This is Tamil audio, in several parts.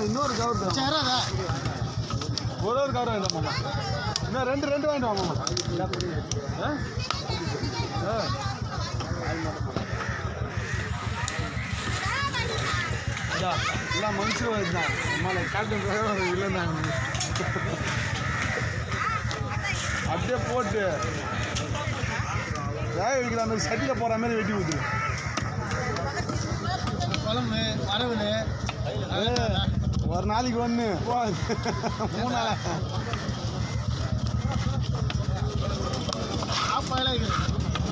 இன்னொரு கவர் தான் சேராதா ஒரு ஒரு கவர் வாங்கிட்டு மாமா இன்னும் ரெண்டு ரெண்டு வாங்கிட்டு வா மாமா ஆ? ஆ. இதா, எல்லாம் மனுஷன் வருதான் நம்மளை காட்டும் இல்லைன்னாங்க அப்படியே போட்டு வேக வைக்கிற மாதிரி சட்டியில் போகிற மாதிரி வெட்டி விட்டுரு குழம்பு வரவுல ஒரு நாளைக்கு ஒன்று மூணு நாளா ஆப்பாயில இருக்குது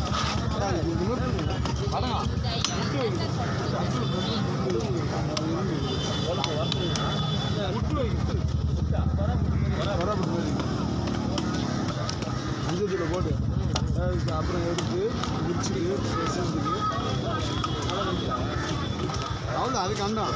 அஞ்சத்தில் போட்டு அதுக்கு அப்புறம் எடுத்து முடிச்சுட்டு செஞ்சுட்டு அவ்வளோ அதுக்கு அண்டம்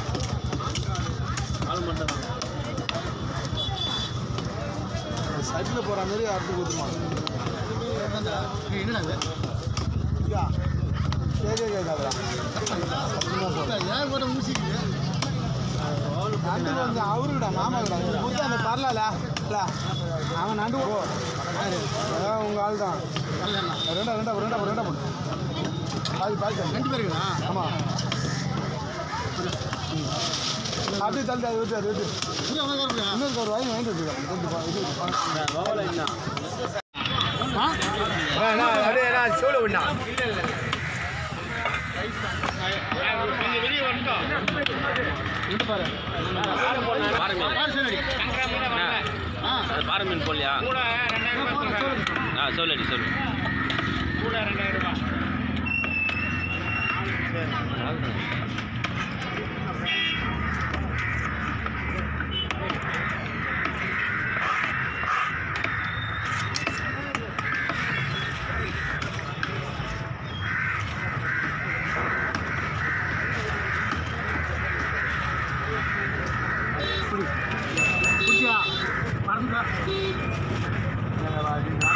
சைட்டில் போகிற மாதிரி அறுத்து கொடுத்துருவாங்க என்னடா இது? ஐயா கேட்க கேட்காதா ஏன் போட்ட மூசிக்குது நண்டு வந்து அவருக்குடா மாமாக்குடா கொடுத்து அந்த பரலால இல்ல அவன் நண்டு போ அதான் உங்கள் ஆள் தான் கல்யாணம் ரெண்டா ரெண்டா ரெண்டா ரெண்டா போடு பாதி பாதி தள்ளு. ரெண்டு பேருக்குண்ணா ஆமாம் அப்படியே தள்ளி அது விட்டு அது விட்டு புரிய அவங்க இருப்பியா இன்னொரு ஒரு வாங்கி வாங்கிட்டு வச்சுக்கலாம் கொஞ்சம் பா- இது பா- ஆ பாறை மீன் போடலையா ஆ சொல்லடி சொல்லு குடிச்சியா மறந்துட்டா